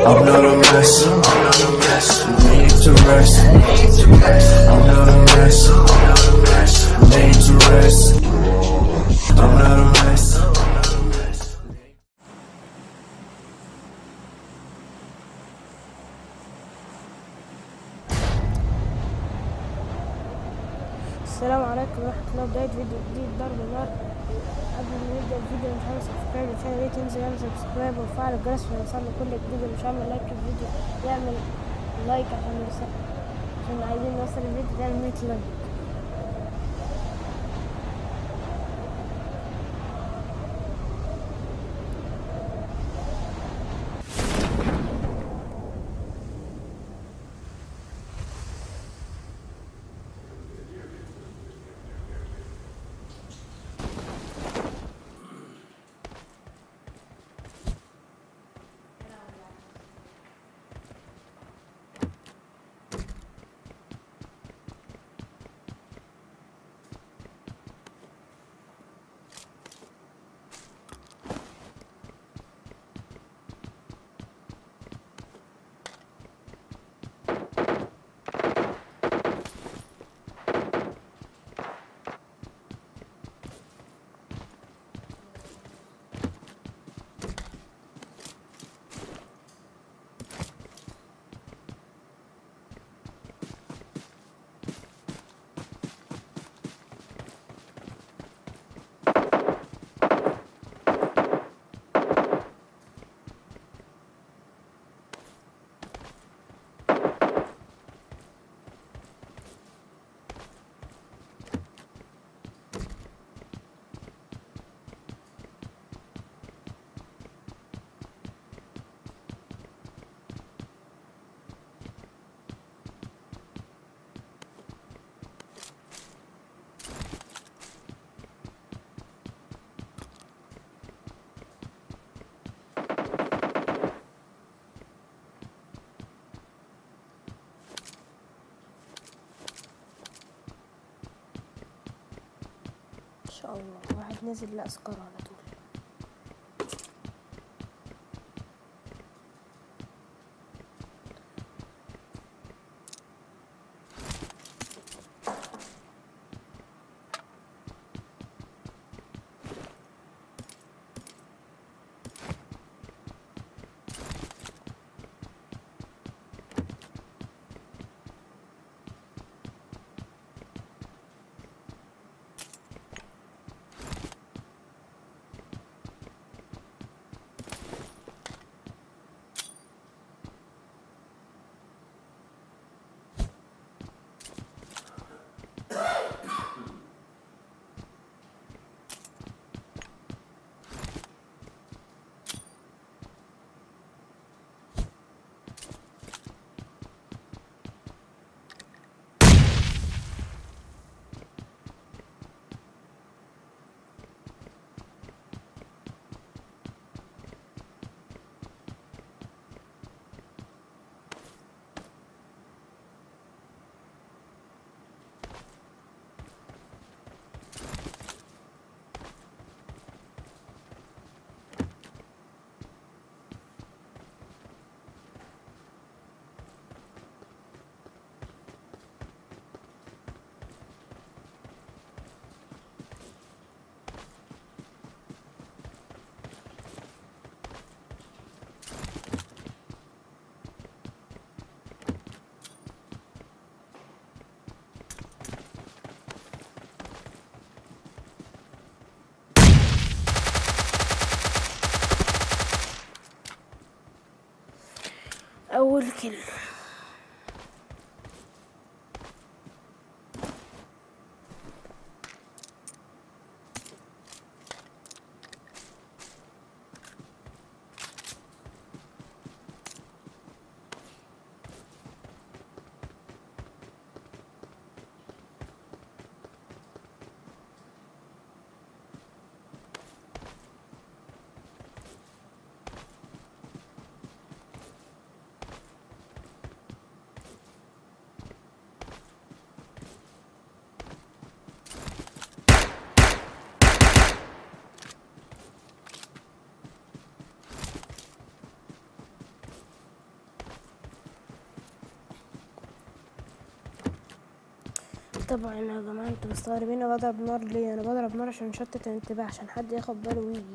I'm not a mess. Need to rest. I'm not a mess. Need to rest. I'm not a mess. السلام عليكم ورحمة الله بداية فيديو جديد ضرب نار قبل ما نبدأ الفيديو مش عامل سبسكرايب للقناة دي تنزل اعمل سبسكرايب وفعل الجرس عشان يوصلنا كل جديد اللي مش عامل لايك للفيديو يعمل لايك عشان يوصل عشان عايزين نوصل الفيديو ده ل 100 لايك ان شاء الله واحد نازل لا اسكر على طول اول كلمة طبعا يا جماعة انتوا مستغربين انا بضرب نار ليه انا بضرب نار عشان نشتت الانتباه عشان حد ياخد باله ويجي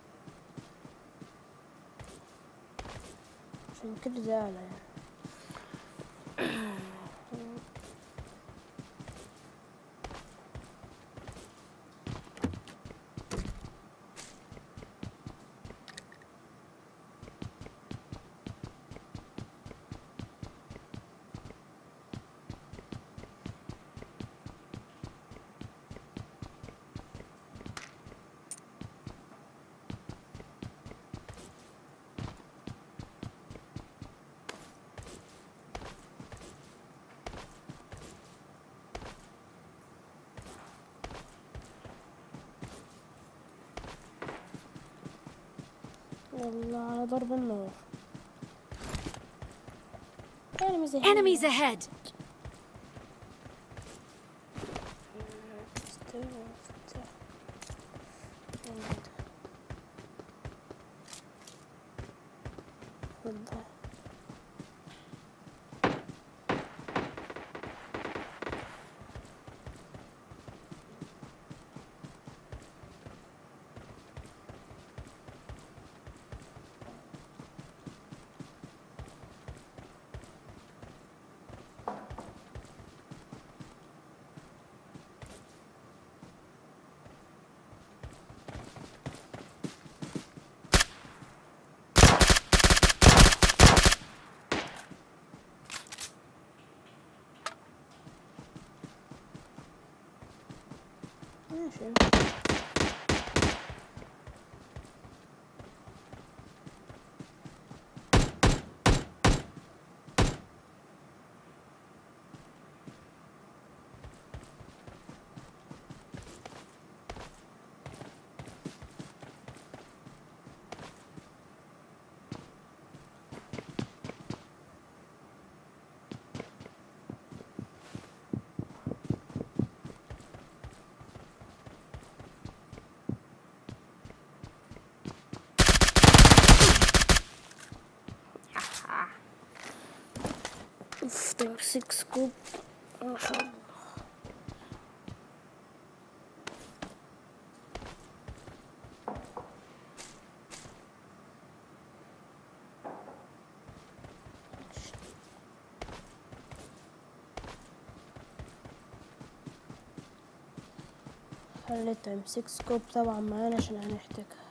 عشان كده زعلة يعني يلا على ضرب النار enemies ahead. Enemies ahead! استنى، استنى. خد ده. ماشي اوف تمسك سكوب ما شاء الله خليت امسك سكوب طبعا معانا عشان هنحتاجها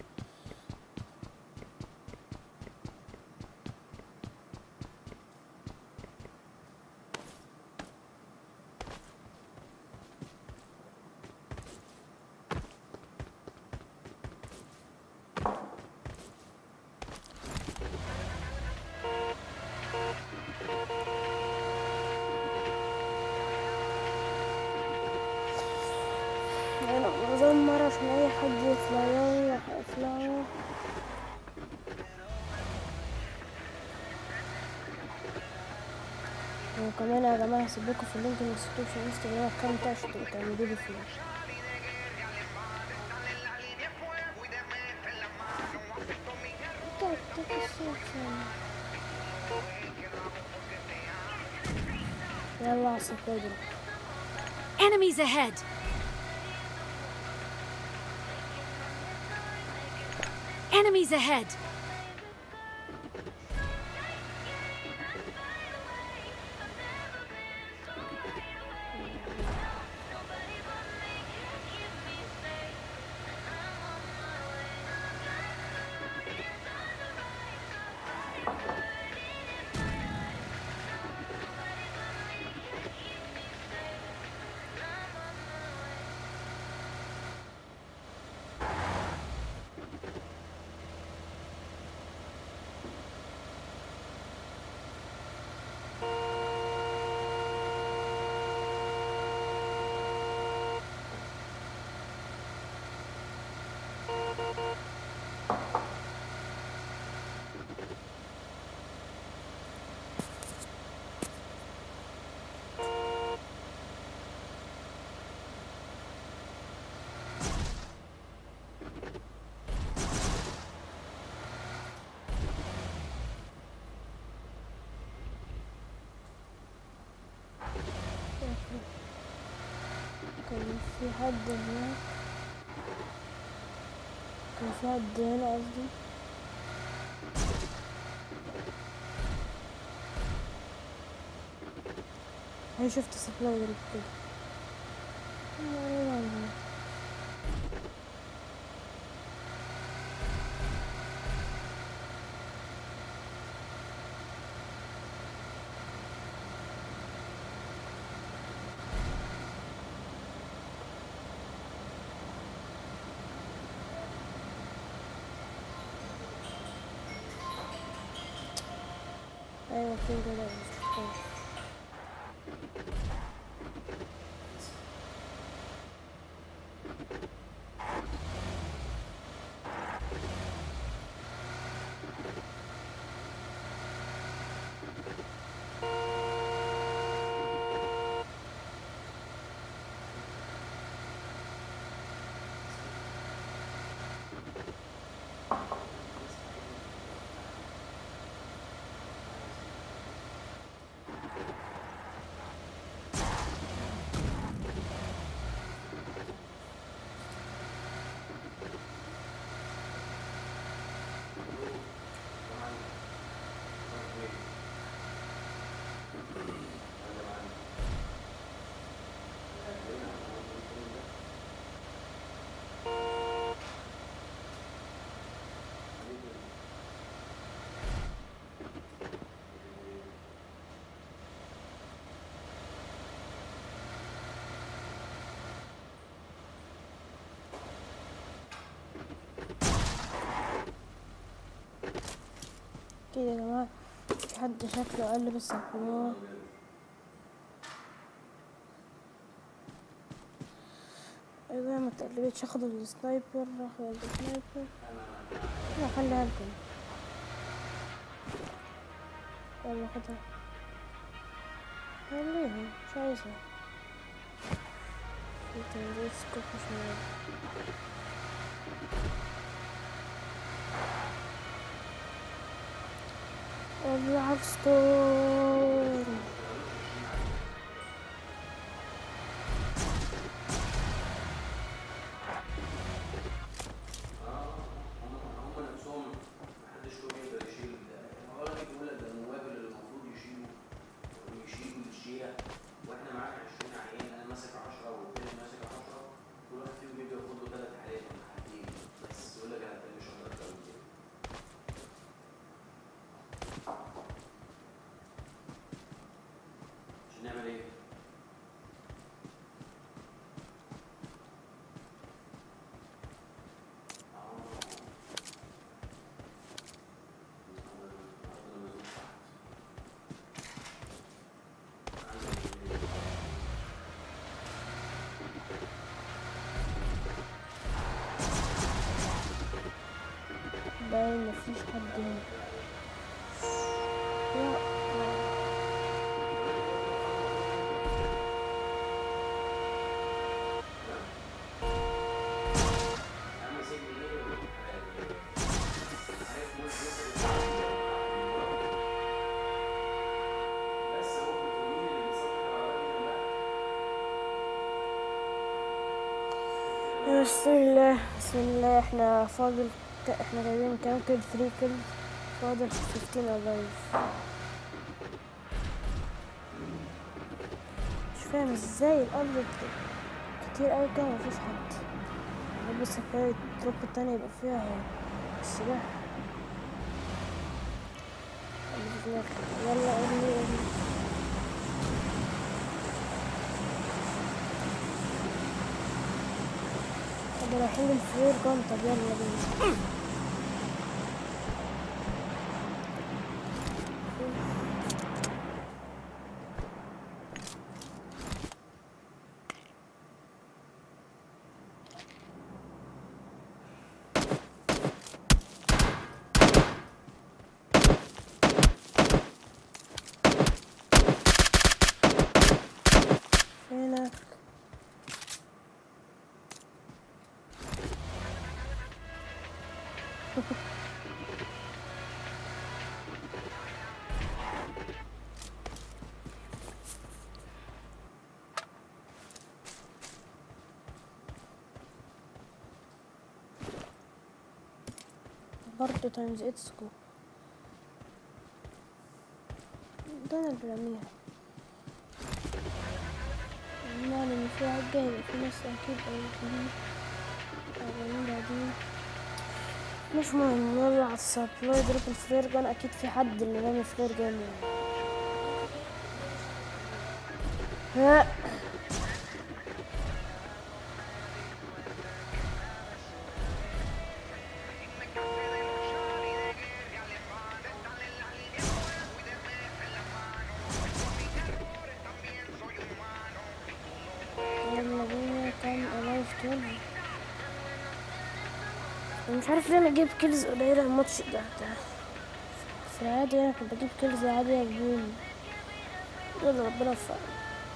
انا بزمر عشان اي حد يطلع يلا يطلع وكمان يا جماعة هسيبلكوا في اللينك الديسكريبشن انستجرام اكونت عشان تبقوا تعملوا لي فلوس يلا على السكايدر Enemies ahead! Enemies ahead! في حد هناك كان في حد هنا قصدي انا شفت سبلاي دروب كده أيوة، أيوة. ايوه كده ده مش كده يا جماعة في حد شكله قال بس الحوار ايوه ما تقلبتش اخد السنايبر اخد السنايبر لا خليها لكم يلا خدها خليها مش عايزها في تنزيل سكوب مش مهم العب ستور هم نفسهم محدش فيهم يقدر يشيل هو الراجل بيقول لك ده النواب اللي المفروض يشيلوا ويشيلوا الشيع واحنا معانا 20 عيان انا ماسك 10 والتاني ماسك 10 كل واحد فيهم بيبقى ياخد له ثلاث حالات ولا حالتين بس يقول لك انا مش هقدر اكتر من كده عشان نعمل ايه؟ باين مفيش حد هنا لا عامل زي اللي عارف مول بس هو الفيتامين اللي بيصلح العربية لا بسم الله بسم الله احنا فاضل ك- احنا جايبين كام كيل 3 كيل فاضل 15 الايف مش فاهم ازاي الارض ك- كتير اوي كده مفيش حد أنا بس كفاية التروب التانية يبقى فيها السلاح اللي في دماغي. يلا ارمي ارمي طب رايحين الفرير جون طب يلا بينا فينك برضه تايمز 8 سكور ده انا اللي راميها معنى ان في واحد جاي يبقى في ناس اكيد قاعدين قاعدين بعدين مش مهم نرجع على السبلاي دروب الفلير جان اكيد في حد اللي رامي فلير جان يعني ها يلا بينا كام الايف تول انا مش عارف ليه انا اجيب كيلز قليلة الماتش ده ده في العادي انا كنت بجيب كيلز عالية بدون يلا ربنا يوفقنا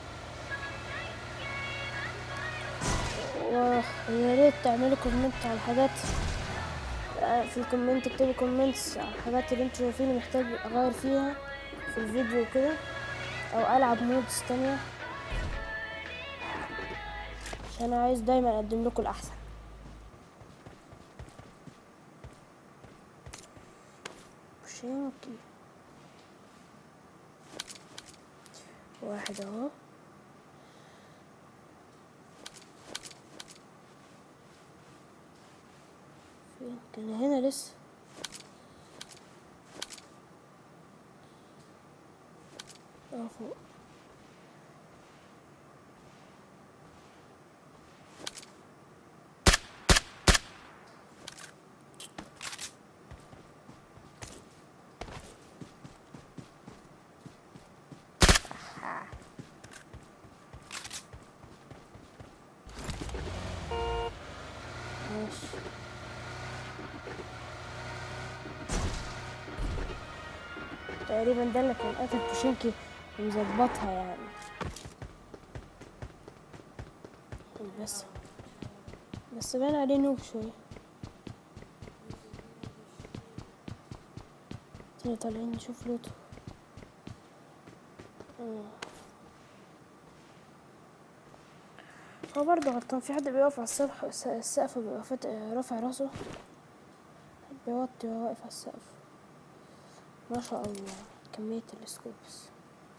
ويا ريت تعملوا كومنت على الحاجات في الكومنت اكتبوا كومنتس على الحاجات اللي انتوا شايفيني محتاج اغير فيها في الفيديو وكده او العب مودز تانية عشان انا عايز دايما اقدم لكم الاحسن بوشينكي واحد اهو فين كان هنا لسه اه فوق ماشي تقريبا ده اللي كان قتل بوشينكي ومظبطها يعني بس بس باين عليه نوب شوية تاني طالعين نشوف لوتو مم. هو برضه غلطان في حد بيقف على السقف السقف بيبقى فات- رافع راسه بيوطي وهو واقف على السقف ما شاء الله كمية السكوبس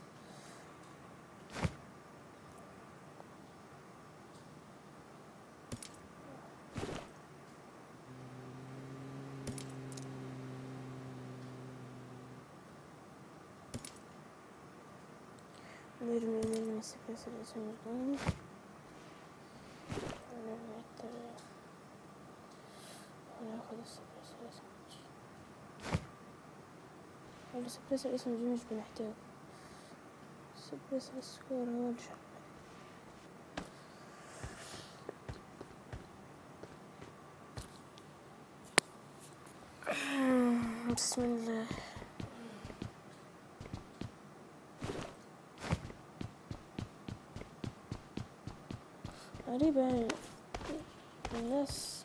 نرمي نرمي سكرس الاسم الجاني ونرمي التاني وناخد السكرس الاسم السكرس الاسم دي مش بنحتاجه السكرس السكور هو اللي شغال بسم الله غريبة يعني الناس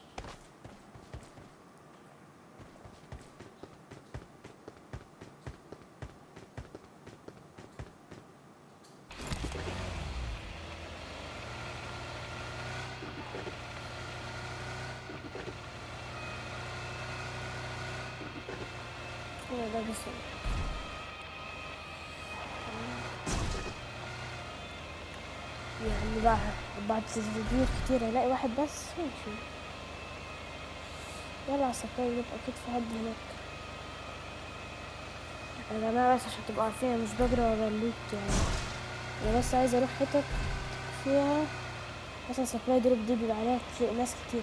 لا ده بس يعني بقى بعد تسديدات كتير الاقي واحد بس ماشي يلا على السبلاي يبقى اكيد في حد هناك يا جماعة بس عشان تبقوا عارفين أنا مش بجري ورا اللوت يعني انا بس عايزة اروح حتت فيها مثلا سبلاي دروب دي بيبقى عليها كتير ناس كتير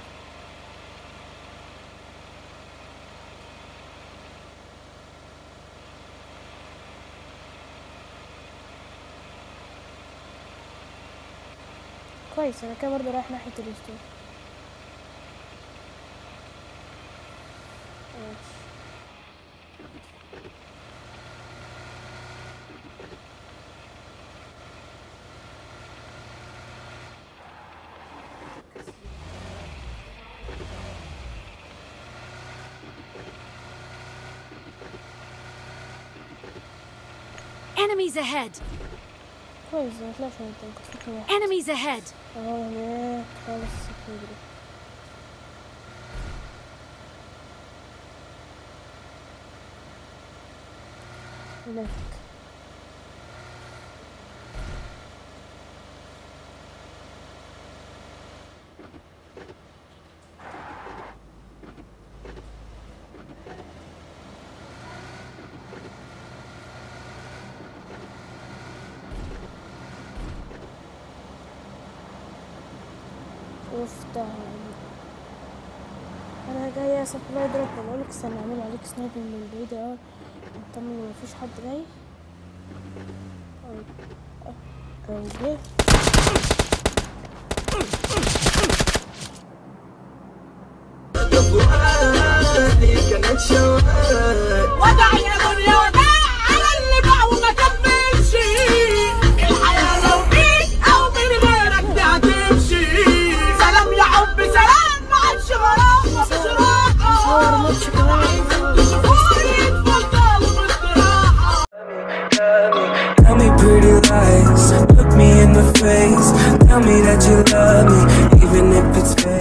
كويس انا كده برضه رايح ناحية الستور ماشي. Enemies ahead! كويس ما طلعش انت كنت فاكر واحد Enemies ahead! اهو هناك خالص السبلاي دروب هناك شوف ده انا جاي سبلاي دروب بقولك استنى اعمل عليك سنايبنج من بعيد اهو اطمن إن مفيش حد جاي أو- أو جه ودع يا دنيا ودع على اللي باع وما كملش الحياة لو بيك أو من غيرك دي هتمشي سلام يا حب سلام ما عادش غرام مفيش صور راحة ماتش كمان تشوفوني اتفضلوا باستراحة Tell me pretty lies, look me in the face. Tell me that you love me, even if it's fake.